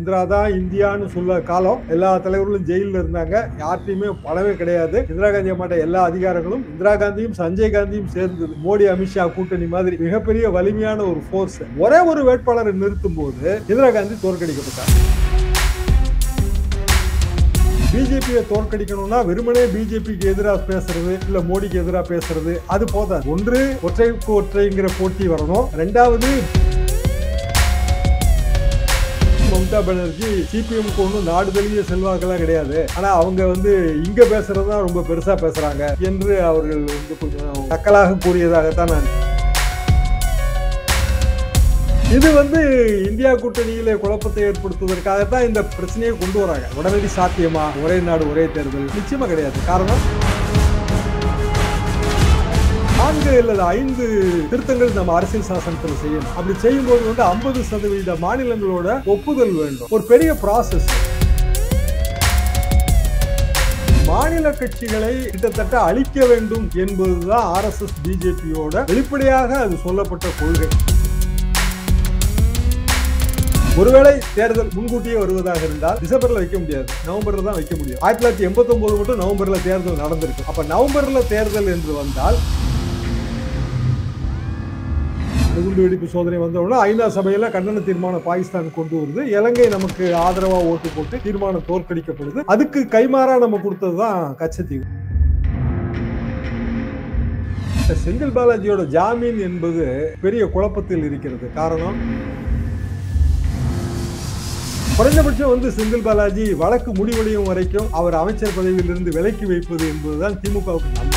இந்திரா தான் இந்தியான்னு சொல்ல காலம் எல்லா தலைவர்களும் ஜெயிலில் இருந்தாங்க யார்ட்டையுமே பணமே கிடையாது இந்திரா காந்தி அம்மாட்ட எல்லா அதிகாரங்களும் இந்திரா காந்தியும் சஞ்சய் காந்தியும் சேர்ந்தது மோடி அமித்ஷா கூட்டணி மாதிரி மிகப்பெரிய வலிமையான ஒரு ஃபோர்ஸ் ஒரே ஒரு வேட்பாளரை நிறுத்தும் போது இந்திரா காந்தி தோற்கடிக்கப்பட்டார் பிஜேபியை தோற்கடிக்கணும்னா வெறுமனே பிஜேபிக்கு எதிராக பேசுறது இல்ல மோடிக்கு எதிராக பேசுறது அது போதாது ஒன்று ஒற்றைக்கு ஒற்றைங்கிற போட்டி வரணும் ரெண்டாவது மம்தா பானர்ஜி சிபிஎம்க்கு ஒன்றும் நாடு தழுவிய செல்வாக்கெல்லாம் கிடையாது ஆனா அவங்க வந்து இங்க பேசுறது தான் ரொம்ப பெருசா பேசுறாங்க என்று அவர்கள் வந்து கொஞ்சம் நக்கலாக கூறியதாகத்தான் நான் இது வந்து இந்தியா கூட்டணியில குழப்பத்தை ஏற்படுத்துவதற்காகத்தான் இந்த பிரச்சனையை கொண்டு வராங்க உடனடி சாத்தியமா ஒரே நாடு ஒரே தேர்தல் நிச்சயமா கிடையாது காரணம் நான்கு அல்லது ஐந்து திருத்தங்கள் நம்ம அரசியல் சாசனத்தில் செய்யணும் அப்படி செய்யும்போது வந்து ஐம்பது சதவீத மாநிலங்களோட ஒப்புதல் வேண்டும் ஒரு பெரிய ப்ராசஸ் மாநில கட்சிகளை கிட்டத்தட்ட அழிக்க வேண்டும் என்பதுதான் ஆர் எஸ் எஸ் பிஜேபியோட வெளிப்படையாக அது சொல்லப்பட்ட கொள்கை ஒருவேளை தேர்தல் முன்கூட்டியே வருவதாக இருந்தால் டிசம்பர்ல வைக்க முடியாது நவம்பர்ல தான் வைக்க முடியும் ஆயிரத்தி தொள்ளாயிரத்தி எண்பத்தி ஒன்பது மட்டும் நவம்பர்ல தேர்தல் நடந்திருக்கு அப்ப நவம்பர்ல தேர்தல் என்று வந்தால் குண்டு வெடிப்பு சோதனை வந்தவுடனே ஐநா சபையில கண்டன தீர்மானம் பாகிஸ்தான் கொண்டு வருது இலங்கை நமக்கு ஆதரவா ஓட்டு போட்டு தீர்மானம் தோற்கடிக்கப்படுது அதுக்கு கைமாறா நம்ம கொடுத்தது தான் கச்சத்தீவு செந்தில் பாலாஜியோட ஜாமீன் என்பது பெரிய குழப்பத்தில் இருக்கிறது காரணம் குறைந்தபட்சம் வந்து செந்தில் பாலாஜி வழக்கு முடிவடையும் வரைக்கும் அவர் அமைச்சர் பதவியிலிருந்து விலக்கி வைப்பது என்பதுதான் திமுகவுக்கு நல்லது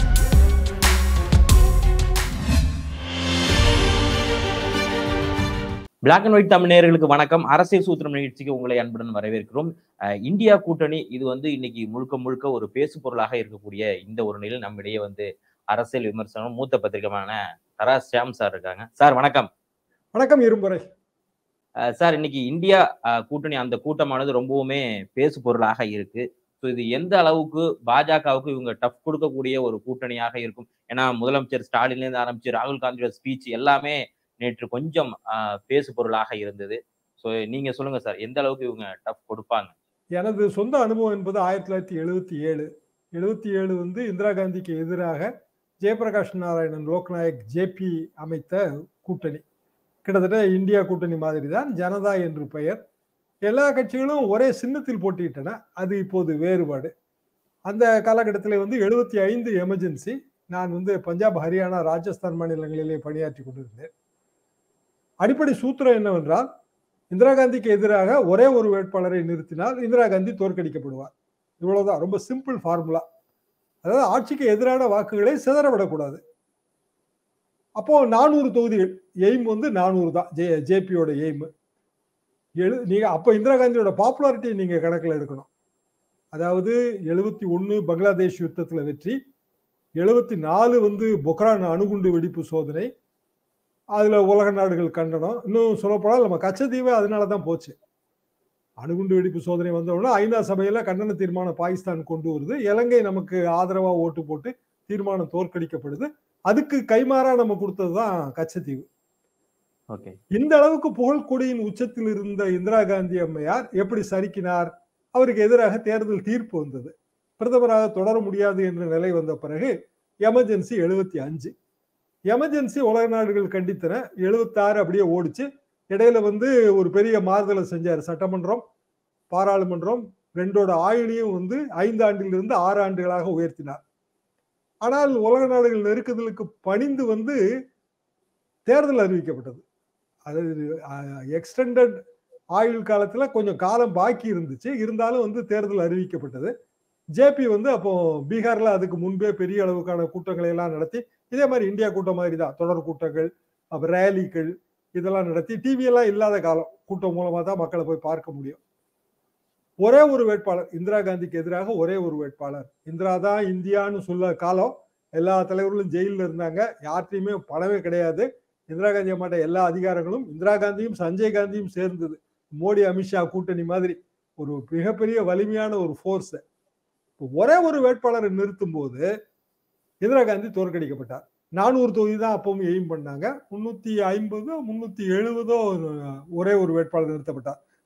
பிளாக் அண்ட் ஒயிட் தமிழர்களுக்கு வணக்கம் அரசியல் சூத்திரம் நிகழ்ச்சிக்கு உங்களை அன்புடன் வரவேற்கிறோம் அஹ் இந்தியா கூட்டணி இது வந்து இன்னைக்கு முழுக்க முழுக்க ஒரு பேசு பொருளாக இருக்கக்கூடிய இந்த ஒரு நிலையில் நம்மிடையே வந்து அரசியல் விமர்சனம் மூத்த பத்திரிகைமான தரா ஷியாம் சார் இருக்காங்க சார் வணக்கம் வணக்கம் இருமுறை அஹ் சார் இன்னைக்கு இந்தியா அஹ், கூட்டணி அந்த கூட்டமானது ரொம்பவுமே பேசு பொருளாக இருக்கு ஸோ இது எந்த அளவுக்கு பாஜகவுக்கு இவங்க டஃப் கொடுக்கக்கூடிய ஒரு கூட்டணியாக இருக்கும் ஏன்னா முதலமைச்சர் ஸ்டாலின்ல இருந்து ஆரம்பிச்சு ராகுல் காந்தியோட ஸ்பீச் எல்லாமே நேற்று கொஞ்சம் அஹ், பேசு பொருளாக இருந்தது ஸோ நீங்க சொல்லுங்க சார் எந்த அளவுக்கு இவங்க டஃப் கொடுப்பாங்க எனது சொந்த அனுபவம் என்பது ஆயிரத்தி தொள்ளாயிரத்தி எழுபத்தி ஏழு எழுபத்தி ஏழு வந்து இந்திரா காந்திக்கு எதிராக ஜெயபிரகாஷ் நாராயணன் லோக்நாயக் ஜேபி அமைத்த கூட்டணி கிட்டத்தட்ட இந்தியா கூட்டணி மாதிரி தான் ஜனதா என்று பெயர் எல்லா கட்சிகளும் ஒரே சின்னத்தில் போட்டியிட்டன அது இப்போது வேறுபாடு அந்த காலகட்டத்தில் வந்து எழுபத்தி ஐந்து எமர்ஜென்சி நான் வந்து பஞ்சாப் ஹரியானா ராஜஸ்தான் மாநிலங்களிலே பணியாற்றி கொண்டிருந்தேன் அடிப்படை சூத்திரம் என்னவென்றால் இந்திரா காந்திக்கு எதிராக ஒரே ஒரு வேட்பாளரை நிறுத்தினால் இந்திரா காந்தி தோற்கடிக்கப்படுவார் இவ்வளவுதான் ரொம்ப சிம்பிள் ஃபார்முலா அதாவது ஆட்சிக்கு எதிரான வாக்குகளை சிதறவிடக்கூடாது அப்போ நானூறு தொகுதிகள் எய்ம் வந்து நானூறு தான் ஜே ஜேபியோட எய்ம் எழு நீங்க அப்போ இந்திரா காந்தியோட பாப்புலாரிட்டியை நீங்க கணக்கில் எடுக்கணும் அதாவது எழுபத்தி ஒன்று பங்களாதேஷ் யுத்தத்தில் வெற்றி எழுபத்தி நாலு வந்து பொக்ரான் அணுகுண்டு வெடிப்பு சோதனை அதுல உலக நாடுகள் கண்டனம் இன்னும் சொல்லப்போனால் நம்ம கச்சத்தீவு அதனால தான் போச்சு அணுகுண்டு வெடிப்பு சோதனை வந்த உடனே ஐநா சபையில கண்டன தீர்மானம் பாகிஸ்தான் கொண்டு வருது இலங்கை நமக்கு ஆதரவா ஓட்டு போட்டு தீர்மானம் தோற்கடிக்கப்படுது அதுக்கு கைமாறா நம்ம கொடுத்தது தான் கச்சத்தீவு ஓகே இந்த அளவுக்கு புகழ்கொடியின் உச்சத்தில் இருந்த இந்திரா காந்தி அம்மையார் எப்படி சறுக்கினார் அவருக்கு எதிராக தேர்தல் தீர்ப்பு வந்தது பிரதமராக தொடர முடியாது என்ற நிலை வந்த பிறகு எமர்ஜென்சி எழுபத்தி அஞ்சு எமர்ஜென்சி உலக நாடுகள் கண்டித்தன எழுபத்தாறு அப்படியே ஓடிச்சு இடையில வந்து ஒரு பெரிய மாறுதலை செஞ்சார் சட்டமன்றம் பாராளுமன்றம் ரெண்டோட ஆயுளையும் வந்து ஐந்து ஆண்டிலிருந்து ஆறு ஆண்டுகளாக உயர்த்தினார் ஆனால் உலக நாடுகள் நெருக்குதலுக்கு பணிந்து வந்து தேர்தல் அறிவிக்கப்பட்டது அதாவது எக்ஸ்டெண்டட் ஆயுள் காலத்துல கொஞ்சம் காலம் பாக்கி இருந்துச்சு இருந்தாலும் வந்து தேர்தல் அறிவிக்கப்பட்டது ஜேபி வந்து அப்போ பீகார்ல அதுக்கு முன்பே பெரிய அளவுக்கான கூட்டங்களை எல்லாம் நடத்தி இதே மாதிரி இந்தியா கூட்டம் மாதிரி தான் தொடர் கூட்டங்கள் அப்புறம் ரேலிகள் இதெல்லாம் நடத்தி டிவி எல்லாம் இல்லாத காலம் கூட்டம் மூலமா தான் மக்களை போய் பார்க்க முடியும் ஒரே ஒரு வேட்பாளர் இந்திரா காந்திக்கு எதிராக ஒரே ஒரு வேட்பாளர் இந்திரா தான் இந்தியான்னு சொல்ல காலம் எல்லா தலைவர்களும் ஜெயிலில் இருந்தாங்க யார்ட்டையுமே பணமே கிடையாது இந்திரா காந்தி அம்மாட்ட எல்லா அதிகாரங்களும் இந்திரா காந்தியும் சஞ்சய் காந்தியும் சேர்ந்தது மோடி அமித்ஷா கூட்டணி மாதிரி ஒரு மிகப்பெரிய வலிமையான ஒரு ஃபோர்ஸ் ஒரே ஒரு வேட்பாளரை நிறுத்தும் போது இந்திரா காந்தி தோற்கடிக்கப்பட்டார் நானூறு தொகுதி தான் அப்பவும் எய்ம் பண்ணாங்க முன்னூத்தி ஐம்பதோ முன்னூத்தி எழுபதோ ஒரே ஒரு வேட்பாளர் நிறுத்தப்பட்டார்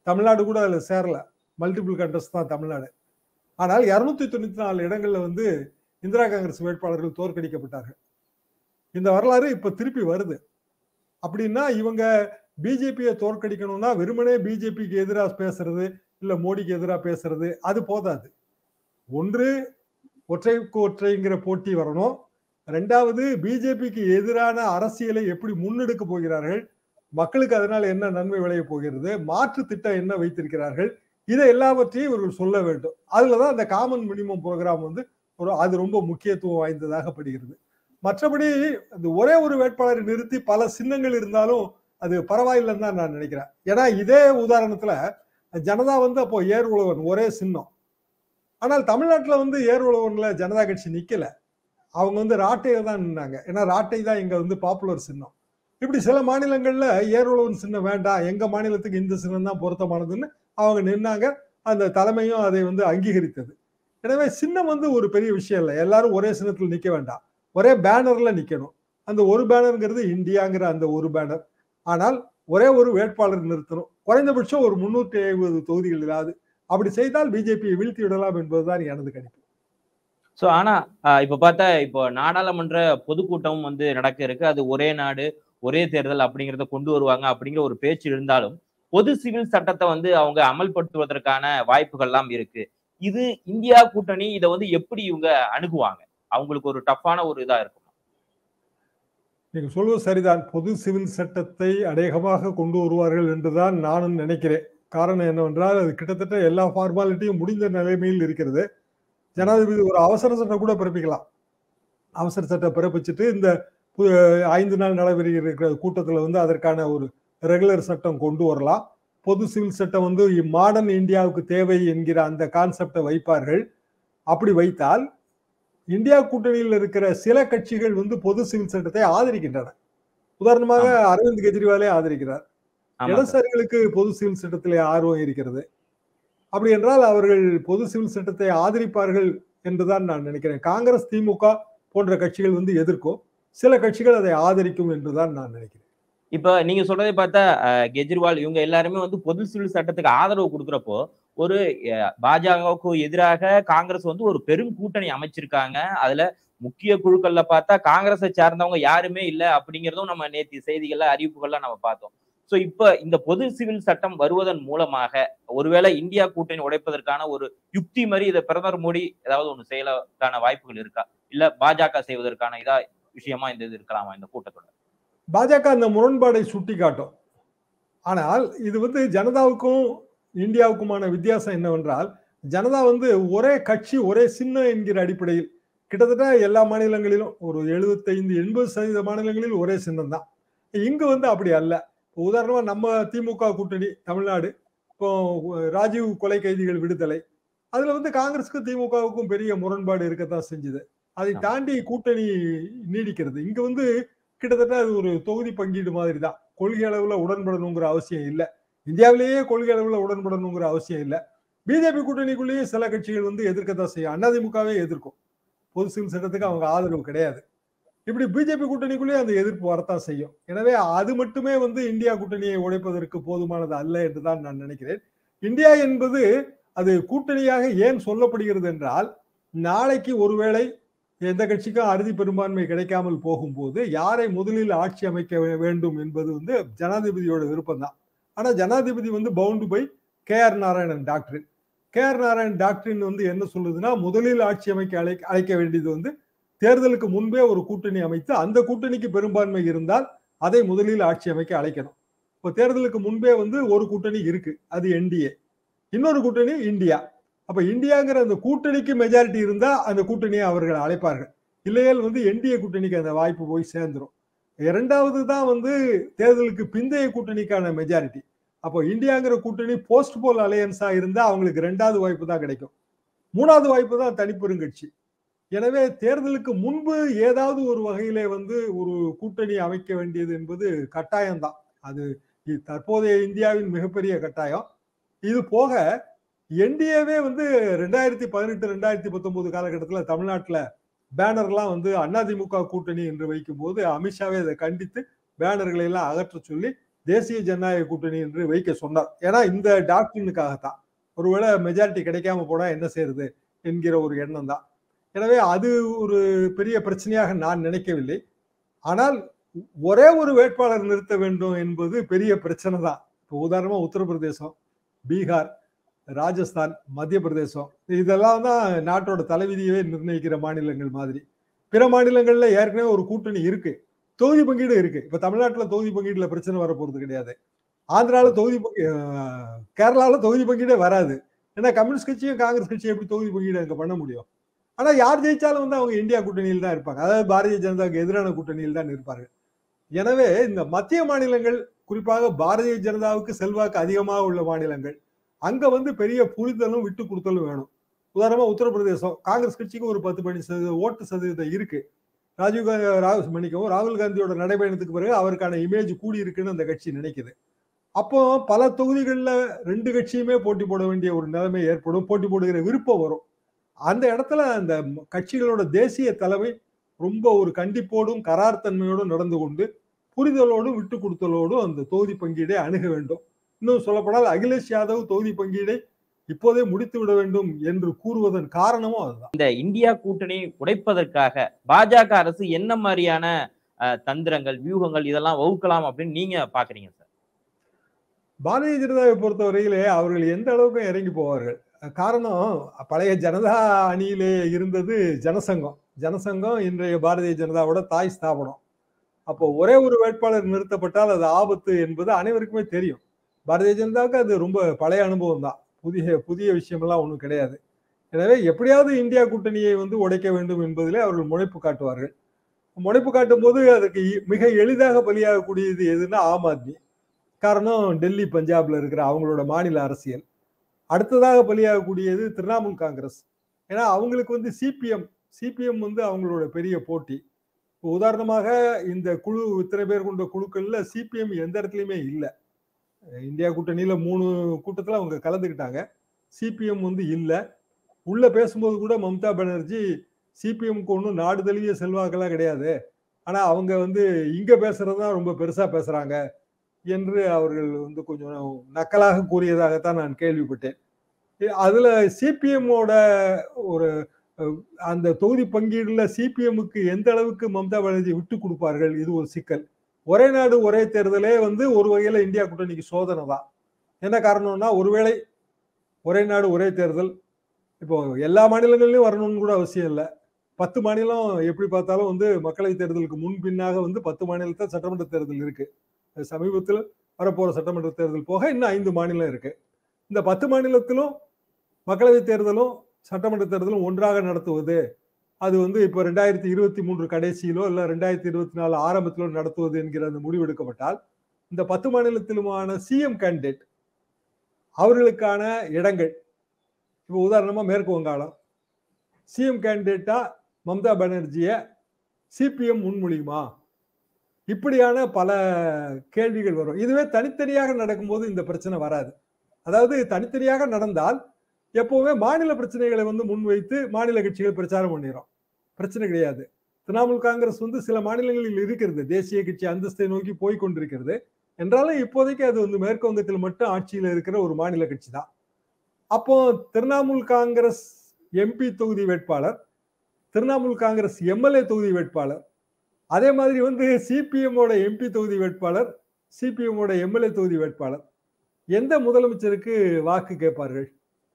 தமிழ்நாடு கூட அதுல சேரல மல்டிபிள் கண்டஸ்ட் தான் தமிழ்நாடு ஆனால் இருநூத்தி தொண்ணூத்தி நாலு இடங்கள்ல வந்து இந்திரா காங்கிரஸ் வேட்பாளர்கள் தோற்கடிக்கப்பட்டார்கள் இந்த வரலாறு இப்ப திருப்பி வருது அப்படின்னா இவங்க பிஜேபியை தோற்கடிக்கணும்னா வெறுமனே பிஜேபிக்கு எதிராக பேசுறது இல்ல மோடிக்கு எதிராக பேசுறது அது போதாது ஒன்று ஒற்றைக்கு ஒற்றைங்கிற போட்டி வரணும் ரெண்டாவது பிஜேபிக்கு எதிரான அரசியலை எப்படி முன்னெடுக்க போகிறார்கள் மக்களுக்கு அதனால் என்ன நன்மை விளைய போகிறது மாற்று திட்டம் என்ன வைத்திருக்கிறார்கள் இதை எல்லாவற்றையும் இவர்கள் சொல்ல வேண்டும் அதுலதான் அந்த காமன் மினிமம் ப்ரோக்ராம் வந்து ஒரு அது ரொம்ப முக்கியத்துவம் வாய்ந்ததாக படுகிறது மற்றபடி அந்த ஒரே ஒரு வேட்பாளரை நிறுத்தி பல சின்னங்கள் இருந்தாலும் அது பரவாயில்லைன்னு தான் நான் நினைக்கிறேன் ஏன்னா இதே உதாரணத்துல ஜனதா வந்து அப்போ ஏர் உழவன் ஒரே சின்னம் ஆனால் தமிழ்நாட்டில் வந்து ஏர் உழவன்ல ஜனதா கட்சி நிக்கல அவங்க வந்து ராட்டையில தான் நின்னாங்க ஏன்னா ராட்டை தான் இங்க வந்து பாப்புலர் சின்னம் இப்படி சில மாநிலங்கள்ல ஏர் உழவன் சின்னம் வேண்டாம் எங்க மாநிலத்துக்கு இந்த சின்னம் தான் பொருத்தமானதுன்னு அவங்க நின்னாங்க அந்த தலைமையும் அதை வந்து அங்கீகரித்தது எனவே சின்னம் வந்து ஒரு பெரிய விஷயம் இல்லை எல்லாரும் ஒரே சின்னத்தில் நிக்க வேண்டாம் ஒரே பேனர்ல நிக்கணும் அந்த ஒரு பேனருங்கிறது இந்தியாங்கிற அந்த ஒரு பேனர் ஆனால் ஒரே ஒரு வேட்பாளர் நிறுத்தணும் குறைந்தபட்சம் ஒரு முன்னூற்றி ஐம்பது தொகுதிகள் இல்லாது அப்படி செய்தால் பிஜேபியை வீழ்த்தி விடலாம் என்பதுதான் எனது கணிப்பு சோ ஆனா இப்ப பார்த்தா இப்போ நாடாளுமன்ற பொதுக்கூட்டமும் வந்து நடக்க இருக்கு அது ஒரே நாடு ஒரே தேர்தல் அப்படிங்கிறத கொண்டு வருவாங்க அப்படிங்கிற ஒரு பேச்சு இருந்தாலும் பொது சிவில் சட்டத்தை வந்து அவங்க அமல்படுத்துவதற்கான வாய்ப்புகள்லாம் இருக்கு இது இந்தியா கூட்டணி இதை வந்து எப்படி இவங்க அணுகுவாங்க அவங்களுக்கு ஒரு டஃப்பான ஒரு இதா இருக்கும் நீங்க சொல்வது சரிதான் பொது சிவில் சட்டத்தை அநேகமாக கொண்டு வருவார்கள் என்றுதான் நானும் நினைக்கிறேன் காரணம் என்னவென்றால் அது கிட்டத்தட்ட எல்லா ஃபார்மாலிட்டியும் முடிந்த நிலைமையில் இருக்கிறது ஜனாதிபதி ஒரு அவசர சட்டம் கூட பிறப்பிக்கலாம் அவசர சட்டம் பிறப்பிச்சுட்டு இந்த ஐந்து நாள் நடைபெறுகிற கூட்டத்தில் வந்து அதற்கான ஒரு ரெகுலர் சட்டம் கொண்டு வரலாம் பொது சிவில் சட்டம் வந்து மாடர்ன் இந்தியாவுக்கு தேவை என்கிற அந்த கான்செப்டை வைப்பார்கள் அப்படி வைத்தால் இந்தியா கூட்டணியில் இருக்கிற சில கட்சிகள் வந்து பொது சிவில் சட்டத்தை ஆதரிக்கின்றன உதாரணமாக அரவிந்த் கெஜ்ரிவாலே ஆதரிக்கிறார் இடதுசாரிகளுக்கு பொது சிவில் சட்டத்திலே ஆர்வம் இருக்கிறது அப்படி என்றால் அவர்கள் பொது சிவில் சட்டத்தை ஆதரிப்பார்கள் என்றுதான் நான் நினைக்கிறேன் காங்கிரஸ் திமுக போன்ற கட்சிகள் வந்து எதிர்க்கும் சில கட்சிகள் அதை ஆதரிக்கும் என்றுதான் நான் நினைக்கிறேன் இப்ப நீங்க சொல்றதை பார்த்தா கெஜ்ரிவால் இவங்க எல்லாருமே வந்து பொது சிவில் சட்டத்துக்கு ஆதரவு கொடுக்குறப்போ ஒரு பாஜகவுக்கு எதிராக காங்கிரஸ் வந்து ஒரு பெரும் கூட்டணி அமைச்சிருக்காங்க அதுல முக்கிய குழுக்கள்ல பார்த்தா காங்கிரஸை சார்ந்தவங்க யாருமே இல்லை அப்படிங்கிறதும் நம்ம நேற்று செய்திகள்ல அறிவிப்புகள்ல நம்ம பார்த்தோம் சோ இப்ப இந்த பொது சிவில் சட்டம் வருவதன் மூலமாக ஒருவேளை இந்தியா கூட்டணி உடைப்பதற்கான ஒரு யுக்தி மாதிரி இதை பிரதமர் மோடி ஏதாவது ஒண்ணு செய்யறதுக்கான வாய்ப்புகள் இருக்கா இல்ல பாஜக செய்வதற்கான இதா விஷயமா இந்த இது இருக்கலாமா இந்த கூட்டத்தோட பாஜக அந்த முரண்பாடை சுட்டி காட்டும் ஆனால் இது வந்து ஜனதாவுக்கும் இந்தியாவுக்குமான வித்தியாசம் என்னவென்றால் ஜனதா வந்து ஒரே கட்சி ஒரே சின்னம் என்கிற அடிப்படையில் கிட்டத்தட்ட எல்லா மாநிலங்களிலும் ஒரு எழுபத்தைந்து எண்பது சதவீத மாநிலங்களில் ஒரே சின்னம் தான் இங்கு வந்து அப்படி அல்ல உதாரணமா நம்ம திமுக கூட்டணி தமிழ்நாடு இப்போ ராஜீவ் கொலை கைதிகள் விடுதலை அதுல வந்து காங்கிரஸுக்கும் திமுகவுக்கும் பெரிய முரண்பாடு இருக்கத்தான் செஞ்சது அதை தாண்டி கூட்டணி நீடிக்கிறது இங்க வந்து கிட்டத்தட்ட அது ஒரு தொகுதி பங்கீடு மாதிரி தான் கொள்கை அளவுல உடன்படணுங்கிற அவசியம் இல்லை இந்தியாவிலேயே கொள்கை அளவுல உடன்படணுங்கிற அவசியம் இல்லை பிஜேபி கூட்டணிக்குள்ளேயே சில கட்சிகள் வந்து எதிர்க்கத்தான் செய்யும் அதிமுகவே எதிர்க்கும் பொது சிவில் சட்டத்துக்கு அவங்க ஆதரவு கிடையாது இப்படி பிஜேபி கூட்டணிக்குள்ளேயே அந்த எதிர்ப்பு வரத்தான் செய்யும் எனவே அது மட்டுமே வந்து இந்தியா கூட்டணியை உடைப்பதற்கு போதுமானது அல்ல என்றுதான் நான் நினைக்கிறேன் இந்தியா என்பது அது கூட்டணியாக ஏன் சொல்லப்படுகிறது என்றால் நாளைக்கு ஒருவேளை எந்த கட்சிக்கும் அறுதி பெரும்பான்மை கிடைக்காமல் போகும்போது யாரை முதலில் ஆட்சி அமைக்க வேண்டும் என்பது வந்து ஜனாதிபதியோட விருப்பம் தான் ஆனா ஜனாதிபதி வந்து bound by K R Narayanan டாக்டரின் கே ஆர் நாராயணன் டாக்டரின் வந்து என்ன சொல்லுதுன்னா முதலில் ஆட்சி அமைக்க அழை அழைக்க வேண்டியது வந்து தேர்தலுக்கு முன்பே ஒரு கூட்டணி அமைத்து அந்த கூட்டணிக்கு பெரும்பான்மை இருந்தால் அதை முதலில் ஆட்சி அமைக்க அழைக்கணும் இப்போ தேர்தலுக்கு முன்பே வந்து ஒரு கூட்டணி இருக்கு அது என்டிஏ இன்னொரு கூட்டணி இந்தியா அப்ப இந்தியாங்கிற அந்த கூட்டணிக்கு மெஜாரிட்டி இருந்தா அந்த கூட்டணியை அவர்கள் அழைப்பார்கள் இல்லையால் வந்து என்டிஏ கூட்டணிக்கு அந்த வாய்ப்பு போய் சேர்ந்துரும் இரண்டாவது தான் வந்து தேர்தலுக்கு பிந்தைய கூட்டணிக்கான மெஜாரிட்டி அப்போ இந்தியாங்கிற கூட்டணி போஸ்ட் போல் அலையன்ஸா இருந்தா அவங்களுக்கு ரெண்டாவது வாய்ப்பு தான் கிடைக்கும் மூணாவது வாய்ப்பு தான் தனிப்பெருங்கட்சி எனவே தேர்தலுக்கு முன்பு ஏதாவது ஒரு வகையிலே வந்து ஒரு கூட்டணி அமைக்க வேண்டியது என்பது கட்டாயம்தான் அது தற்போதைய இந்தியாவின் மிகப்பெரிய கட்டாயம் இது போக என்டிஏவே வந்து ரெண்டாயிரத்தி பதினெட்டு ரெண்டாயிரத்தி பத்தொன்பது காலகட்டத்தில் தமிழ்நாட்டில் பேனர்லாம் வந்து அதிமுக கூட்டணி என்று வைக்கும் போது அமித்ஷாவே அதை கண்டித்து பேனர்களை எல்லாம் அகற்ற சொல்லி தேசிய ஜனநாயக கூட்டணி என்று வைக்க சொன்னார் ஏன்னா இந்த டாக்டரினுக்காகத்தான் ஒருவேளை மெஜாரிட்டி கிடைக்காம போனா என்ன செய்யறது என்கிற ஒரு எண்ணம் தான் எனவே அது ஒரு பெரிய பிரச்சனையாக நான் நினைக்கவில்லை ஆனால் ஒரே ஒரு வேட்பாளர் நிறுத்த வேண்டும் என்பது பெரிய பிரச்சனை தான் இப்போ உதாரணமா உத்தரப்பிரதேசம் பீகார் ராஜஸ்தான் மத்திய பிரதேசம் இதெல்லாம் தான் நாட்டோட தலைவிதியவே நிர்ணயிக்கிற மாநிலங்கள் மாதிரி பிற மாநிலங்கள்ல ஏற்கனவே ஒரு கூட்டணி இருக்கு தொகுதி பங்கீடு இருக்கு இப்ப தமிழ்நாட்டுல தொகுதி பங்கீடுல பிரச்சனை வர போறது கிடையாது ஆந்திரால தொகுதி பங்கீ- அஹ் கேரளால தொகுதி பங்கீடே வராது ஏன்னா கம்யூனிஸ்ட் கட்சியும் காங்கிரஸ் கட்சியும் எப்படி தொகுதி பங்கீடு அங்க பண்ண முடியும் ஆனா யார் ஜெயிச்சாலும் வந்து அவங்க இந்தியா கூட்டணியில் தான் இருப்பாங்க அதாவது பாரதிய ஜனதாவுக்கு எதிரான கூட்டணியில் தான் இருப்பார்கள் எனவே இந்த மத்திய மாநிலங்கள் குறிப்பாக பாரதிய ஜனதாவுக்கு செல்வாக்கு அதிகமாக உள்ள மாநிலங்கள் அங்க வந்து பெரிய புரிதலும் விட்டு கொடுத்தலும் வேணும் உதாரணமா உத்தரப்பிரதேசம் காங்கிரஸ் கட்சிக்கு ஒரு பத்து பணி சதவீத ஓட்டு சதவீதம் இருக்கு ராஜீவ் காந்தி ராகுல் மன்னிக்கவும் ராகுல் காந்தியோட நடைபயணத்துக்கு பிறகு அவருக்கான இமேஜ் கூடி இருக்குன்னு அந்த கட்சி நினைக்குது அப்போ பல தொகுதிகளில் ரெண்டு கட்சியுமே போட்டி போட வேண்டிய ஒரு நிலைமை ஏற்படும் போட்டி போடுகிற விருப்பம் வரும் அந்த இடத்துல அந்த ம- கட்சிகளோட தேசிய தலைமை ரொம்ப ஒரு கண்டிப்போடும் கரார் தன்மையோடும் நடந்து கொண்டு புரிதலோடும் விட்டு கொடுத்தலோடும் அந்த தொகுதி பங்கீடை அணுக வேண்டும் இன்னும் சொல்லப்போனால் அகிலேஷ் யாதவ் தொகுதி பங்கீடை இப்போதே முடித்து விட வேண்டும் என்று கூறுவதன் காரணமும் அதுதான் இந்த இந்தியா கூட்டணி உடைப்பதற்காக பாஜக அரசு என்ன மாதிரியான அஹ், தந்திரங்கள் வியூகங்கள் இதெல்லாம் வகுக்கலாம் அப்படின்னு நீங்க பாக்குறீங்க சார் பாரதிய ஜனதாவை பொறுத்தவரையிலே அவர்கள் எந்த அளவுக்கு இறங்கி போவார்கள் காரணம் பழைய ஜனதா அணியிலே இருந்தது ஜனசங்கம் ஜனசங்கம் இன்றைய பாரதிய ஜனதாவோட தாய் ஸ்தாபனம் அப்போ ஒரே ஒரு வேட்பாளர் நிறுத்தப்பட்டால் அது ஆபத்து என்பது அனைவருக்குமே தெரியும் பாரதிய ஜனதாவுக்கு அது ரொம்ப பழைய அனுபவம் தான் புதிய புதிய விஷயமெல்லாம் ஒன்றும் கிடையாது எனவே எப்படியாவது இந்தியா கூட்டணியை வந்து உடைக்க வேண்டும் என்பதிலே அவர்கள் முனைப்பு காட்டுவார்கள் முனைப்பு காட்டும் போது அதுக்கு இ- மிக எளிதாக பலியாகக்கூடியது எதுன்னா ஆம் ஆத்மி காரணம் டெல்லி பஞ்சாப்ல இருக்கிற அவங்களோட மாநில அரசியல் அடுத்ததாக பலியாகக்கூடியது திரிணாமுல் காங்கிரஸ் ஏன்னா அவங்களுக்கு வந்து சிபிஎம் சிபிஎம் வந்து அவங்களோட பெரிய போட்டி இப்போ உதாரணமாக இந்த குழு இத்தனை பேர் கொண்ட குழுக்கள்ல சிபிஎம் எந்த இடத்துலையுமே இல்லை இந்தியா கூட்டணியில மூணு கூட்டத்துல அவங்க கலந்துக்கிட்டாங்க சிபிஎம் வந்து இல்லை உள்ள பேசும்போது கூட மம்தா பானர்ஜி சிபிஎம்க்கு ஒன்றும் நாடு தழுவிய செல்வாக்கெல்லாம் கிடையாது ஆனா அவங்க வந்து இங்க பேசுறது தான் ரொம்ப பெருசா பேசுறாங்க என்று அவர்கள் வந்து கொஞ்சம் நக்கலாக கூறியதாகத்தான் நான் கேள்விப்பட்டேன் இ- அதுல சிபிஎம்மோட ஒரு அஹ், அந்த தொகுதி பங்கீடுல சிபிஎம்முக்கு எந்த அளவுக்கு மம்தா பானர்ஜி விட்டு கொடுப்பார்கள் இது ஒரு சிக்கல் ஒரே நாடு ஒரே தேர்தலே வந்து ஒரு வகையில இந்தியா கூட்டணிக்கு சோதனை தான் என்ன காரணம்னா ஒருவேளை ஒரே நாடு ஒரே தேர்தல் இப்போ எல்லா மாநிலங்கள்லயும் வரணும்னு கூட அவசியம் இல்லை பத்து மாநிலம் எப்படி பார்த்தாலும் வந்து மக்களவைத் தேர்தலுக்கு முன் பின்னாக வந்து பத்து மாநிலத்தில் சட்டமன்ற தேர்தல் இருக்கு சமீபத்தில் வரப்போற சட்டமன்ற தேர்தல் போக இன்னும் ஐந்து மாநிலம் இருக்கு இந்த பத்து மாநிலத்திலும் மக்களவைத் தேர்தலும் சட்டமன்ற தேர்தலும் ஒன்றாக நடத்துவது அது வந்து இப்போ ரெண்டாயிரத்தி இருபத்தி மூன்று கடைசியிலோ இல்லை ரெண்டாயிரத்தி இருபத்தி நாலு ஆரம்பத்திலோ நடத்துவது என்கிற அந்த முடிவு எடுக்கப்பட்டால் இந்த பத்து மாநிலத்திலுமான சிஎம் கேண்டிடேட் அவர்களுக்கான இடங்கள் இப்போ உதாரணமா மேற்கு வங்காளம் சிஎம் கேண்டிடேட்டா மம்தா பானர்ஜியை சிபிஎம் முன்மொழியுமா இப்படியான பல கேள்விகள் வரும் இதுவே தனித்தனியாக நடக்கும்போது இந்த பிரச்சனை வராது அதாவது தனித்தனியாக நடந்தால் எப்பவுமே மாநில பிரச்சனைகளை வந்து முன்வைத்து மாநில கட்சிகள் பிரச்சாரம் பண்ணிடும் பிரச்சனை கிடையாது திரிணாமுல் காங்கிரஸ் வந்து சில மாநிலங்களில் இருக்கிறது தேசிய கட்சி அந்தஸ்தை நோக்கி போய் கொண்டிருக்கிறது என்றாலும் இப்போதைக்கு அது வந்து மேற்கு வங்கத்தில் மட்டும் ஆட்சியில் இருக்கிற ஒரு மாநில கட்சி தான் அப்போ திரிணாமுல் காங்கிரஸ் எம்பி தொகுதி வேட்பாளர் திரிணாமுல் காங்கிரஸ் எம்எல்ஏ தொகுதி வேட்பாளர் அதே மாதிரி வந்து சிபிஎம்மோட எம்பி தொகுதி வேட்பாளர் சிபிஎம்மோட எம்எல்ஏ தொகுதி வேட்பாளர் எந்த முதலமைச்சருக்கு வாக்கு கேட்பார்கள்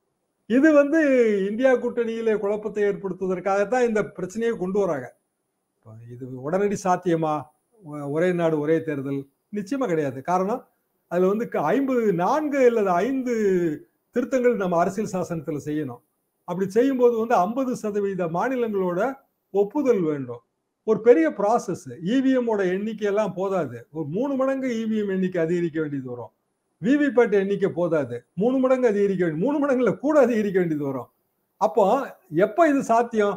இது வந்து இந்தியா கூட்டணியிலே குழப்பத்தை ஏற்படுத்துவதற்காகத்தான் இந்த பிரச்சனையை கொண்டு வராங்க இப்ப இது உடனடி சாத்தியமா ஒ- ஒரே நாடு ஒரே தேர்தல் நிச்சயமா கிடையாது காரணம் அதுல வந்து க- ஐம்பது நான்கு அல்லது ஐந்து திருத்தங்கள் நம்ம அரசியல் சாசனத்துல செய்யணும் அப்படி செய்யும்போது வந்து ஐம்பது சதவீத மாநிலங்களோட ஒப்புதல் வேண்டும் ஒரு பெரிய ப்ராசஸ் இவிஎம்மோட எண்ணிக்கை எல்லாம் போதாது ஒரு மூணு மடங்கு இவிஎம் எண்ணிக்கை அதிகரிக்க வேண்டியது வரும் விவிபேட் எண்ணிக்கை போதாது மூணு மடங்கு அதிகரிக்க வேண்டிய மூணு மடங்குல கூட அதிகரிக்க வேண்டியது வரும் அப்போ எப்போ இது சாத்தியம்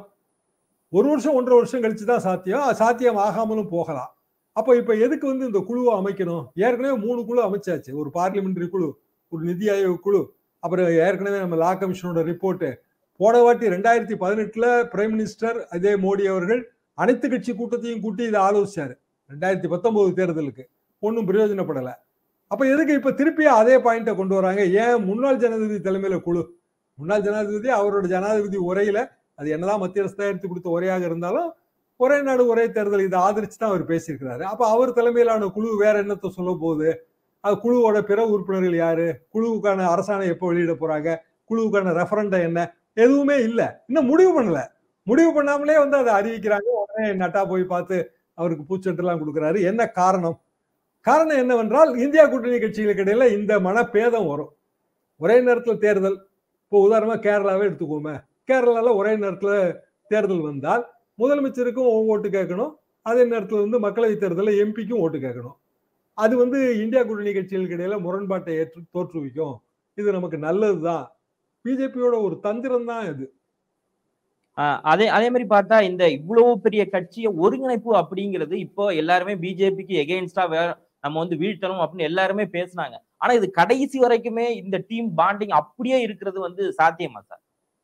ஒரு வருஷம் ஒன்றரை வருஷம் கழிச்சு தான் சாத்தியம் அது சாத்தியம் ஆகாமலும் போகலாம் அப்போ இப்போ எதுக்கு வந்து இந்த குழுவை அமைக்கணும் ஏற்கனவே மூணு குழு அமைச்சாச்சு ஒரு பார்லிமெண்டரி குழு ஒரு நிதி ஆயோக் குழு அப்புறம் ஏற்கனவே நம்ம லா கமிஷனோட ரிப்போர்ட்டு போன வாட்டி ரெண்டாயிரத்தி பதினெட்டுல பிரைம் மினிஸ்டர் அதே மோடி அவர்கள் அனைத்து கட்சி கூட்டத்தையும் கூட்டி இதை ஆலோசிச்சாரு ரெண்டாயிரத்தி பத்தொன்பது தேர்தலுக்கு ஒன்றும் பிரயோஜனப்படலை அப்ப எதுக்கு இப்ப திருப்பி அதே பாயிண்ட கொண்டு வராங்க ஏன் முன்னாள் ஜனாதிபதி தலைமையில குழு முன்னாள் ஜனாதிபதி அவரோட ஜனாதிபதி உரையில அது என்னதான் மத்திய அரசு தயாரித்து கொடுத்த உரையாக இருந்தாலும் ஒரே நாடு ஒரே தேர்தல் இதை ஆதரிச்சு தான் அவர் பேசியிருக்கிறாரு அப்ப அவர் தலைமையிலான குழு வேற என்னத்தை சொல்ல போகுது அது குழுவோட பிற உறுப்பினர்கள் யாரு குழுவுக்கான அரசாணை எப்போ வெளியிட போறாங்க குழுவுக்கான ரெஃபரண்டம் என்ன எதுவுமே இல்ல இன்னும் முடிவு பண்ணல முடிவு பண்ணாமலே வந்து அதை அறிவிக்கிறாங்க உடனே நட்டா போய் பார்த்து அவருக்கு பூச்செட்டெல்லாம் கொடுக்குறாரு என்ன காரணம் காரணம் என்னவென்றால் இந்தியா கூட்டணி கட்சிகளுக்கு இடையில இந்த மனப்பேதம் வரும் ஒரே நேரத்தில் தேர்தல் இப்போ உதாரணமா கேரளாவே எடுத்துக்கோமே கேரளால ஒரே நேரத்தில் தேர்தல் வந்தால் முதலமைச்சருக்கும் ஓட்டு கேட்கணும் அதே நேரத்தில் வந்து மக்களவை தேர்தலில் எம்பிக்கும் ஓட்டு கேட்கணும் அது வந்து இந்தியா கூட்டணி கட்சிகளுக்கு இடையில முரண்பாட்டை ஏற்று தோற்றுவிக்கும் இது நமக்கு நல்லதுதான் பிஜேபியோட ஒரு தந்திரம் தான் இது ஆஹ் அதே அதே மாதிரி பார்த்தா இந்த இவ்வளவு பெரிய கட்சியை ஒருங்கிணைப்பு அப்படிங்கிறது இப்போ எல்லாருமே பிஜேபிக்கு எகெயின்ஸ்டா வேற நம்ம வந்து வீழ்த்தணும் அப்படின்னு எல்லாருமே பேசுனாங்க ஆனா இது கடைசி வரைக்குமே இந்த டீம் பாண்டிங் அப்படியே இருக்கிறது வந்து சாத்தியமா சார்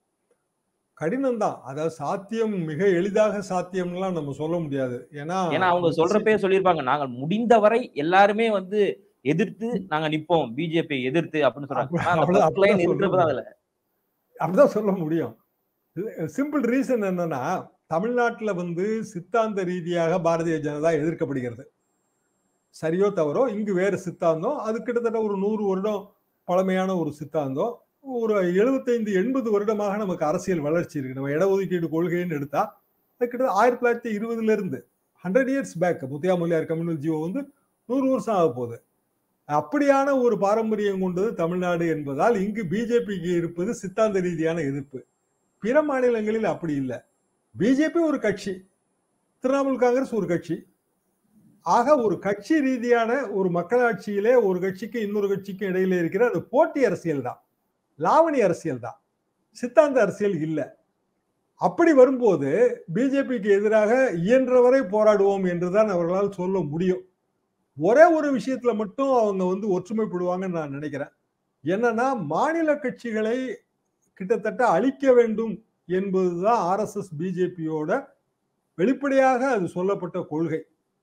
கடினம் தான் அதாவது சாத்தியம் மிக எளிதாக சாத்தியம்லாம் நம்ம சொல்ல முடியாது ஏன்னா ஏன்னா அவங்க சொல்றப்பே சொல்லியிருப்பாங்க நாங்கள் முடிந்தவரை எல்லாருமே வந்து எதிர்த்து நாங்க நிப்போம் பிஜேபி எதிர்த்து அப்படின்னு சொல்றாங்க ஆனா அந்த அவ்வளவு- first line அப்படிதான் இருக்கிறது அதுல அப்படிதான் சொல்ல முடியும் சிம்பிள் ரீசன் என்னன்னா தமிழ்நாட்டுல வந்து சித்தாந்த ரீதியாக பாரதிய ஜனதா எதிர்க்கப்படுகிறது சரியோ தவறோ இங்கு வேறு சித்தாந்தம் அது கிட்டத்தட்ட ஒரு நூறு வருடம் பழமையான ஒரு சித்தாந்தம் ஒரு எழுபத்தைந்து எண்பது வருடமாக நமக்கு அரசியல் வளர்ச்சி இருக்கு நம்ம இடஒதுக்கீடு கொள்கைன்னு எடுத்தா அது கிட்டத்தட்ட ஆயிரத்தி தொள்ளாயிரத்தி இருபதுல இருந்து ஹண்ட்ரட் இயர்ஸ் பேக் முத்தியா மொழியார் கம்யூனல் ஜீவோ வந்து நூறு வருஷம் ஆக போகுது அப்படியான ஒரு பாரம்பரியம் கொண்டது தமிழ்நாடு என்பதால் இங்கு பிஜேபிக்கு இருப்பது சித்தாந்த ரீதியான எதிர்ப்பு பிற மாநிலங்களில் அப்படி இல்லை பிஜேபி ஒரு கட்சி திரிணாமுல் காங்கிரஸ் ஒரு கட்சி ஆக ஒரு கட்சி ரீதியான ஒரு மக்களாட்சியிலே ஒரு கட்சிக்கு இன்னொரு கட்சிக்கும் இடையில இருக்கிற அது போட்டி அரசியல் தான் லாவணி அரசியல் தான் சித்தாந்த அரசியல் இல்லை அப்படி வரும்போது பிஜேபிக்கு எதிராக இயன்றவரை போராடுவோம் என்றுதான் அவர்களால் சொல்ல முடியும் ஒரே ஒரு விஷயத்துல மட்டும் அவங்க வந்து ஒற்றுமைப்படுவாங்கன்னு நான் நினைக்கிறேன் என்னன்னா மாநில கட்சிகளை கிட்டத்தட்ட அழிக்க வேண்டும் என்பதுதான் ஆர்எஸ்எஸ் பிஜேபியோட வெளிப்படையாக அது சொல்லப்பட்ட கொள்கை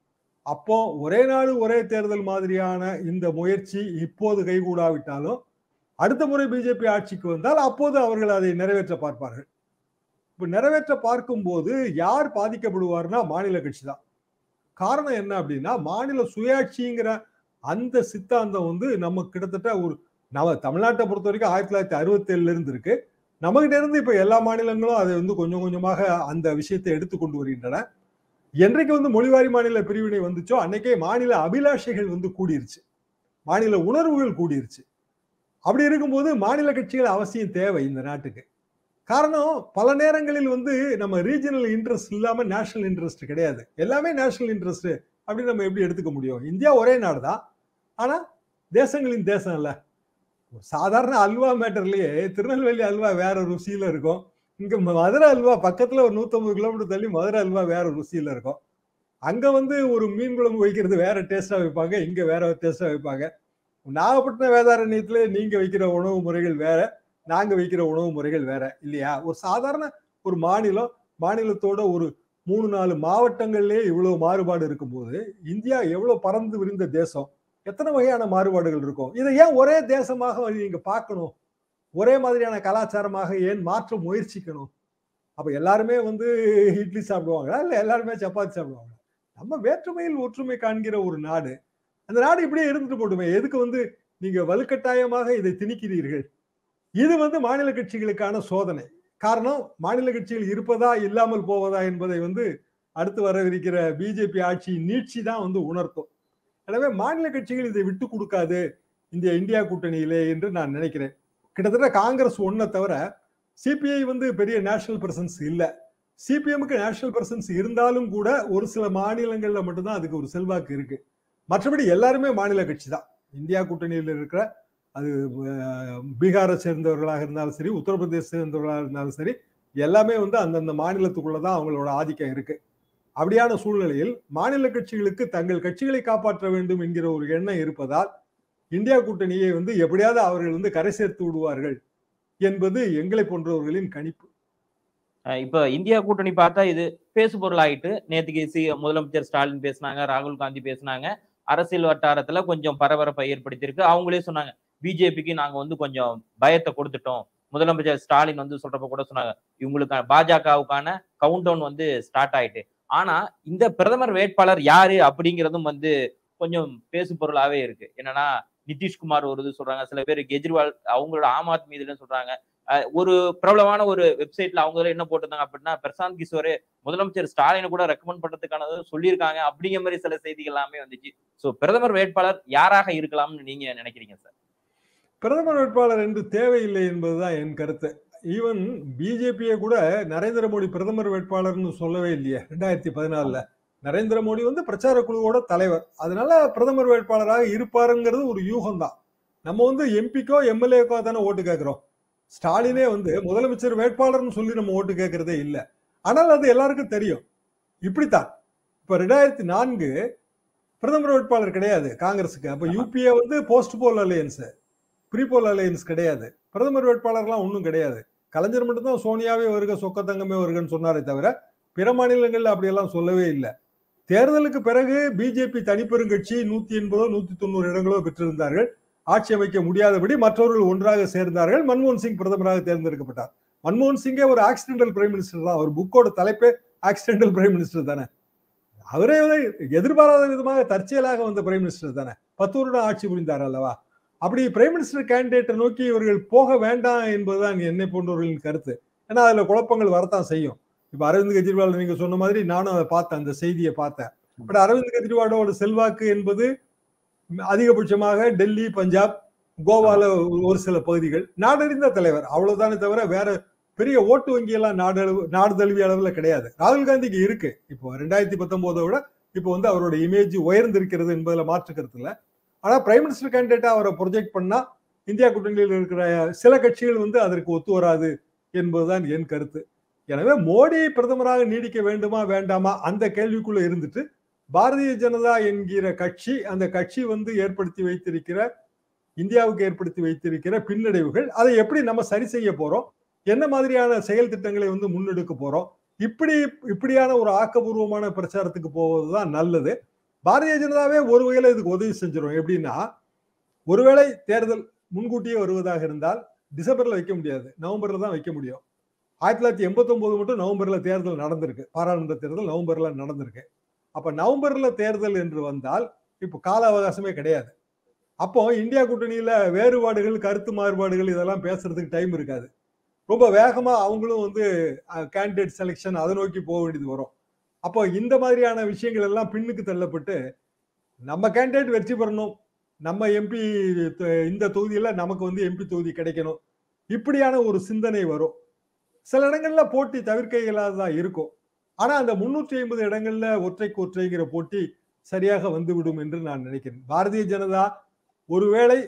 அப்போ ஒரே நாடு ஒரே தேர்தல் மாதிரியான இந்த முயற்சி இப்போது கைகூடாவிட்டாலும் அடுத்த முறை பிஜேபி ஆட்சிக்கு வந்தால் அப்போது அவர்கள் அதை நிறைவேற்ற பார்ப்பார்கள் இப்ப நிறைவேற்ற பார்க்கும்போது யார் பாதிக்கப்படுவார்னா மாநில கட்சி தான் காரணம் என்ன அப்படின்னா மாநில சுயாட்சிங்கிற அந்த சித்தாந்தம் வந்து நம்ம கிட்டத்தட்ட ஒரு நம்ம தமிழ்நாட்டை பொறுத்த வரைக்கும் ஆயிரத்தி தொள்ளாயிரத்தி அறுபத்தி ஏழுல இருந்து இருக்கு நம்மகிட்ட இருந்து இப்ப எல்லா மாநிலங்களும் அதை வந்து கொஞ்சம் கொஞ்சமாக அந்த விஷயத்தை எடுத்து கொண்டு வருகின்றன என்றைக்கு வந்து மொழிவாரி மாநில பிரிவினை வந்துச்சோ அன்னைக்கே மாநில அபிலாஷைகள் வந்து கூடிருச்சு மாநில உணர்வுகள் கூடிருச்சு அப்படி இருக்கும்போது மாநில கட்சிகள் அவசியம் தேவை இந்த நாட்டுக்கு காரணம் பல நேரங்களில் வந்து நம்ம ரீஜனல் இன்ட்ரெஸ்ட் இல்லாம நேஷனல் இன்ட்ரெஸ்ட் கிடையாது எல்லாமே நேஷனல் இன்ட்ரெஸ்ட் அப்படின்னு நம்ம எப்படி எடுத்துக்க முடியும் இந்தியா ஒரே நாடு தான் ஆனா தேசங்களின் தேசம் இல்ல ஒரு சாதாரண அல்வா மேட்டர்லயே திருநெல்வேலி அல்வா வேற ருசியில இருக்கும் இங்க மதுரை அல்வா பக்கத்துல ஒரு நூத்தம்பது கிலோமீட்டர் தள்ளி மதுரை அல்வா வேற ருசியில இருக்கும் அங்க வந்து ஒரு மீன் குழம்பு வைக்கிறது வேற டேஸ்டா வைப்பாங்க இங்க வேற டேஸ்டா வைப்பாங்க நாகப்பட்டினம் வேதாரண்யத்துல நீங்க வைக்கிற உணவு முறைகள் வேற நாங்க வைக்கிற உணவு முறைகள் வேற இல்லையா ஒரு சாதாரண ஒரு மாநிலம் மாநிலத்தோட ஒரு மூணு நாலு மாவட்டங்கள்லயே இவ்வளவு மாறுபாடு இருக்கும்போது இந்தியா எவ்வளவு பறந்து விரிந்த தேசம் எத்தனை வகையான மாறுபாடுகள் இருக்கும் இதை ஏன் ஒரே தேசமாக நீங்க பார்க்கணும் ஒரே மாதிரியான கலாச்சாரமாக ஏன் மாற்ற முயற்சிக்கணும் அப்ப எல்லாருமே வந்து இட்லி சாப்பிடுவாங்களா இல்ல எல்லாருமே சப்பாத்தி சாப்பிடுவாங்க நம்ம வேற்றுமையில் ஒற்றுமை காண்கிற ஒரு நாடு அந்த நாடு இப்படியே இருந்துட்டு போட்டுமே எதுக்கு வந்து நீங்க வலுக்கட்டாயமாக இதை திணிக்கிறீர்கள் இது வந்து மாநில கட்சிகளுக்கான சோதனை காரணம் மாநில கட்சிகள் இருப்பதா இல்லாமல் போவதா என்பதை வந்து அடுத்து வரவிருக்கிற பிஜேபி ஆட்சியின் நீட்சி தான் வந்து உணர்த்தும் எனவே மாநில கட்சிகள் இதை விட்டு கொடுக்காது இந்த இந்தியா கூட்டணியிலே என்று நான் நினைக்கிறேன் கிட்டத்தட்ட காங்கிரஸ் ஒன்றை தவிர சிபிஐ வந்து பெரிய நேஷனல் பிரசன்ஸ் இல்லை சிபிஎம்க்கு நேஷனல் பிரசன்ஸ் இருந்தாலும் கூட ஒரு சில மாநிலங்கள்ல மட்டும்தான் அதுக்கு ஒரு செல்வாக்கு இருக்கு மற்றபடி எல்லாருமே மாநில கட்சி தான் இந்தியா கூட்டணியில் இருக்கிற அது பீகாரை சேர்ந்தவர்களாக இருந்தாலும் சரி உத்தரப்பிரதேச சேர்ந்தவர்களாக இருந்தாலும் சரி எல்லாமே வந்து அந்தந்த மாநிலத்துக்குள்ளதான் அவங்களோட ஆதிக்கம் இருக்கு அப்படியான சூழ்நிலையில் மாநில கட்சிகளுக்கு தங்கள் கட்சிகளை காப்பாற்ற வேண்டும் என்கிற ஒரு எண்ணம் இருப்பதால் இந்தியா கூட்டணியை வந்து எப்படியாவது அவர்கள் வந்து கரை சேர்த்து விடுவார்கள் என்பது எங்களை போன்றவர்களின் கணிப்பு இப்ப இந்தியா கூட்டணி பார்த்தா இது பேசு பொருள் ஆயிட்டு நேற்றுக்கு சி முதலமைச்சர் ஸ்டாலின் பேசினாங்க ராகுல் காந்தி பேசினாங்க அரசியல் வட்டாரத்துல கொஞ்சம் பரபரப்பை ஏற்படுத்தியிருக்கு அவங்களே சொன்னாங்க பிஜேபிக்கு நாங்க வந்து கொஞ்சம் பயத்தை கொடுத்துட்டோம் முதலமைச்சர் ஸ்டாலின் வந்து சொல்றப்ப கூட சொன்னாங்க இவங்களுக்கு பாஜகவுக்கான கவுண்ட் டவுன் வந்து ஸ்டார்ட் ஆயிட்டு ஆனா இந்த பிரதமர் வேட்பாளர் யாரு அப்படிங்கிறதும் வந்து கொஞ்சம் பேசு பொருளாவே இருக்கு என்னன்னா நிதிஷ்குமார் ஒரு இது சொல்றாங்க சில பேர் கெஜ்ரிவால் அவங்களோட ஆம் ஆத்மி இதுல சொல்றாங்க அஹ் ஒரு பிரபலமான ஒரு வெப்சைட்ல அவங்க என்ன போட்டிருந்தாங்க அப்படின்னா பிரசாந்த் கிஷோர் முதலமைச்சர் ஸ்டாலினை கூட ரெக்கமெண்ட் பண்றதுக்கானது சொல்லியிருக்காங்க அப்படிங்கிற மாதிரி சில செய்திகள் எல்லாமே வந்துச்சு சோ பிரதமர் வேட்பாளர் யாராக இருக்கலாம்னு நீங்க நினைக்கிறீங்க சார் பிரதமர் வேட்பாளர் என்று தேவையில்லை என்பதுதான் என் கருத்து ஈவன் பிஜேபியை கூட நரேந்திர மோடி பிரதமர் வேட்பாளர்னு சொல்லவே இல்லையே ரெண்டாயிரத்தி பதினாலுல நரேந்திர மோடி வந்து பிரச்சார குழுவோட தலைவர் அதனால பிரதமர் வேட்பாளராக இருப்பாருங்கிறது ஒரு யூகம் தான் நம்ம வந்து எம்பிக்கோ எம்எல்ஏக்கோ தானே ஓட்டு கேட்கிறோம் ஸ்டாலினே வந்து முதலமைச்சர் வேட்பாளர்னு சொல்லி நம்ம ஓட்டு கேட்கறதே இல்லை ஆனால் அது எல்லாருக்கும் தெரியும் இப்படித்தான் இப்ப ரெண்டாயிரத்தி நான்கு பிரதமர் வேட்பாளர் கிடையாது காங்கிரஸுக்கு அப்ப யூபிஏ வந்து post poll alliance prepoll alliance கிடையாது பிரதமர் வேட்பாளர்லாம் ஒன்றும் கிடையாது கலைஞர் மட்டும்தான் சோனியாவே வருக சொக்கத்தங்கமே வருகன்னு சொன்னாரே தவிர பிற மாநிலங்கள்ல அப்படியெல்லாம் சொல்லவே இல்லை தேர்தலுக்கு பிறகு பிஜேபி தனிப்பெருங்கட்சி நூத்தி எண்பதோ நூத்தி தொண்ணூறு இடங்களோ பெற்றிருந்தார்கள் ஆட்சி அமைக்க முடியாதபடி மற்றவர்கள் ஒன்றாக சேர்ந்தார்கள் மன்மோகன் சிங் பிரதமராக தேர்ந்தெடுக்கப்பட்டார் மன்மோகன் சிங்கே ஒரு ஆக்சிடென்டல் பிரைம் மினிஸ்டர் தான் அவர் புக்கோட தலைப்பே ஆக்சிடென்டல் பிரைம் மினிஸ்டர் தானே அவரே வந்து எதிர்பாராத விதமாக தற்செயலாக வந்த பிரைம் மினிஸ்டர் தானே பத்து வருடம் ஆட்சி புரிந்தார் அல்லவா அப்படி பிரைம் மினிஸ்டர் கேண்டிடேட்டை நோக்கி இவர்கள் போக வேண்டாம் என்பதுதான் என்னை போன்றவர்களின் கருத்து ஏன்னா அதுல குழப்பங்கள் வரத்தான் செய்யும் இப்ப அரவிந்த் கெஜ்ரிவால் நீங்க சொன்ன மாதிரி நானும் அதை பார்த்தேன் அந்த செய்தியை பார்த்தேன் பட் அரவிந்த் கெஜ்ரிவாலோட செல்வாக்கு என்பது அதிகபட்சமாக டெல்லி பஞ்சாப் கோவால ஒரு சில பகுதிகள் நாடறிந்த தலைவர் அவ்வளவுதானே தவிர வேற பெரிய ஓட்டு வங்கி எல்லாம் நாடு நாடு தழுவிய அளவுல கிடையாது ராகுல் காந்திக்கு இருக்கு இப்போ ரெண்டாயிரத்தி பத்தொன்பதை விட இப்போ வந்து அவரோட இமேஜ் உயர்ந்திருக்கிறது என்பதுல மாற்று கருத்து இல்லை ஆனா பிரைம் மினிஸ்டர் கேண்டிடேட்டா அவரை ப்ரொஜெக்ட் பண்ணா இந்தியா கூட்டணியில் இருக்கிற சில கட்சிகள் வந்து அதற்கு ஒத்து வராது என்பதுதான் என் கருத்து எனவே மோடி பிரதமராக நீடிக்க வேண்டுமா வேண்டாமா அந்த கேள்விக்குள்ள இருந்துட்டு பாரதிய ஜனதா என்கிற கட்சி அந்த கட்சி வந்து ஏற்படுத்தி வைத்திருக்கிற இந்தியாவுக்கு ஏற்படுத்தி வைத்திருக்கிற பின்னடைவுகள் அதை எப்படி நம்ம சரி செய்ய போறோம் என்ன மாதிரியான செயல் திட்டங்களை வந்து முன்னெடுக்க போறோம் இப்படி இப்படியான ஒரு ஆக்கபூர்வமான பிரச்சாரத்துக்கு போவதுதான் நல்லது பாரதிய ஜனதாவே ஒரு வகையில இதுக்கு உதவி செஞ்சிடும் எப்படின்னா ஒருவேளை தேர்தல் முன்கூட்டியே வருவதாக இருந்தால் டிசம்பர்ல வைக்க முடியாது நவம்பர்ல தான் வைக்க முடியும் ஆயிரத்தி தொள்ளாயிரத்தி எண்பத்தி ஒன்பது மட்டும் நவம்பர்ல தேர்தல் நடந்திருக்கு பாராளுமன்ற தேர்தல் நவம்பர்ல நடந்திருக்கு அப்ப நவம்பர்ல தேர்தல் என்று வந்தால் இப்போ கால அவகாசமே கிடையாது அப்போ இந்தியா கூட்டணியில வேறுபாடுகள் கருத்து மாறுபாடுகள் இதெல்லாம் பேசுறதுக்கு டைம் இருக்காது ரொம்ப வேகமா அவங்களும் வந்து கேண்டிடேட் செலெக்ஷன் அதை நோக்கி போக வேண்டியது வரும் அப்போ இந்த மாதிரியான விஷயங்கள் எல்லாம் பின்னுக்கு தள்ளப்பட்டு நம்ம கேண்டிடேட் வெற்றி பெறணும் நம்ம எம்பி இந்த தொகுதியில நமக்கு வந்து எம்பி தொகுதி கிடைக்கணும் இப்படியான ஒரு சிந்தனை வரும் சில இடங்கள்ல போட்டி தவிர்க்க இயலாததா இருக்கும் ஆனா அந்த முன்னூற்றி ஐம்பது இடங்கள்ல ஒற்றைக்கு ஒற்றைங்கிற போட்டி சரியாக வந்துவிடும் என்று நான் நினைக்கிறேன் பாரதிய ஜனதா ஒருவேளை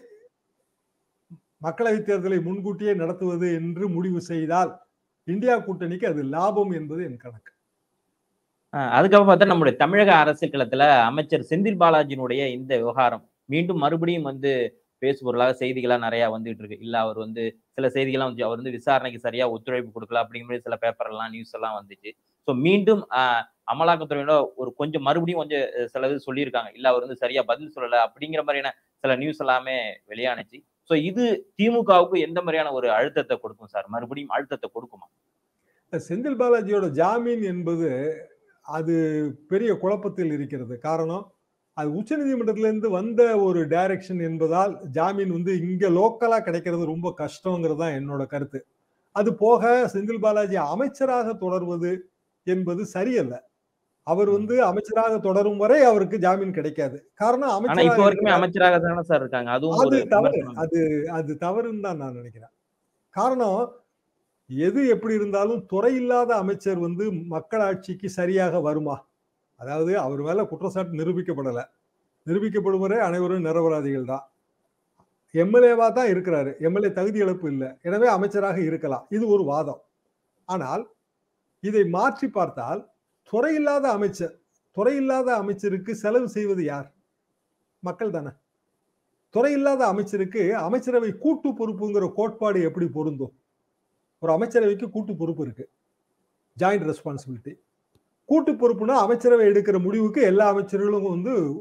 மக்களவைத் தேர்தலை முன்கூட்டியே நடத்துவது என்று முடிவு செய்தால் இந்தியா கூட்டணிக்கு அது லாபம் என்பது என் கணக்கு அதுக்கப்புறம் பார்த்தா நம்முடைய தமிழக அரசியல் களத்துல அமைச்சர் செந்தில் பாலாஜியினுடைய இந்த விவகாரம் மீண்டும் மறுபடியும் வந்து பேசுபொருளாக செய்திகளா நிறைய வந்துட்டு இருக்கு இல்ல அவர் வந்து சில செய்திகள்லாம் வந்து அவர் வந்து விசாரணைக்கு சரியா ஒத்துழைப்பு கொடுக்கல அப்படிங்கிற மாதிரி சில பேப்பர் எல்லாம் நியூஸ் எல்லாம் வந்துச்சு ஸோ மீண்டும் அமலாக்கத்துறையோட ஒரு கொஞ்சம் மறுபடியும் கொஞ்சம் சில இது சொல்லியிருக்காங்க இல்ல அவர் வந்து சரியா பதில் சொல்லல அப்படிங்கிற மாதிரியான சில நியூஸ் எல்லாமே வெளியானுச்சு ஸோ இது திமுகவுக்கு எந்த மாதிரியான ஒரு அழுத்தத்தை கொடுக்கும் சார் மறுபடியும் அழுத்தத்தை கொடுக்குமா செந்தில் பாலாஜியோட ஜாமீன் என்பது அது பெரிய குழப்பத்தில் இருக்கிறது காரணம் அது உச்ச நீதிமன்றத்திலிருந்து வந்த ஒரு டைரக்ஷன் என்பதால் ஜாமீன் வந்து இங்க லோக்கலா கிடைக்கிறது ரொம்ப கஷ்டங்கிறது தான் என்னோட கருத்து அது போக செந்தில் பாலாஜி அமைச்சராக தொடர்வது என்பது சரியல்ல அவர் வந்து அமைச்சராக தொடரும் வரை அவருக்கு ஜாமீன் கிடைக்காது காரணம் அமைச்சராக அமைச்சராக தானே சார் இருக்காங்க அதுவும் அது தவறு அது அது தவறுன்னு தான் நான் நினைக்கிறேன் காரணம் எது எப்படி இருந்தாலும் துறை இல்லாத அமைச்சர் வந்து மக்களாட்சிக்கு சரியாக வருமா அதாவது அவர் மேல குற்றச்சாட்டு நிரூபிக்கப்படலை நிரூபிக்கப்படும் வரை அனைவரும் நிரபராதிகள் தான் எம்எல்ஏவா தான் இருக்கிறாரு எம்எல்ஏ தகுதி இழப்பு இல்லை எனவே அமைச்சராக இருக்கலாம் இது ஒரு வாதம் ஆனால் இதை மாற்றி பார்த்தால் துறை இல்லாத அமைச்சர் துறை இல்லாத அமைச்சருக்கு செலவு செய்வது யார் மக்கள் தானே துறை இல்லாத அமைச்சருக்கு அமைச்சரவை கூட்டு பொறுப்புங்கிற கோட்பாடு எப்படி பொருந்தும் ஒரு அமைச்சரவைக்கு கூட்டு பொறுப்பு இருக்கு ஜாயிண்ட் ரெஸ்பான்சிபிலிட்டி கூட்டு பொறுப்புனா அமைச்சரவை எடுக்கிற முடிவுக்கு எல்லா அமைச்சர்களும் வந்து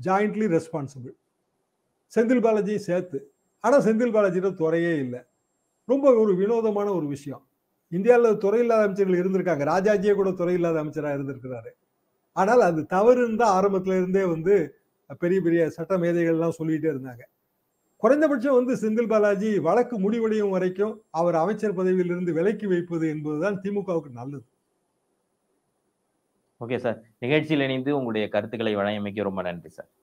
ஜாயிண்ட்லி ரெஸ்பான்சிபிள் செந்தில் பாலாஜி சேர்த்து ஆனால் செந்தில் பாலாஜியோட துறையே இல்லை ரொம்ப ஒரு வினோதமான ஒரு விஷயம் இந்தியாவில் துறை இல்லாத அமைச்சர்கள் இருந்திருக்காங்க ராஜாஜியே கூட துறை இல்லாத அமைச்சராக இருந்திருக்கிறாரு ஆனால் அது தவறுன்னு தான் ஆரம்பத்துல இருந்தே வந்து பெரிய பெரிய சட்ட மேதைகள்லாம் சொல்லிட்டே இருந்தாங்க குறைந்தபட்சம் வந்து செந்தில் பாலாஜி வழக்கு முடிவடையும் வரைக்கும் அவர் அமைச்சர் பதவியிலிருந்து விலக்கி வைப்பது என்பதுதான் திமுகவுக்கு நல்லது ஓகே சார் நிகழ்ச்சியில் இணைந்து உங்களுடைய கருத்துக்களை வழங்கியமைக்கு ரொம்ப நன்றி சார்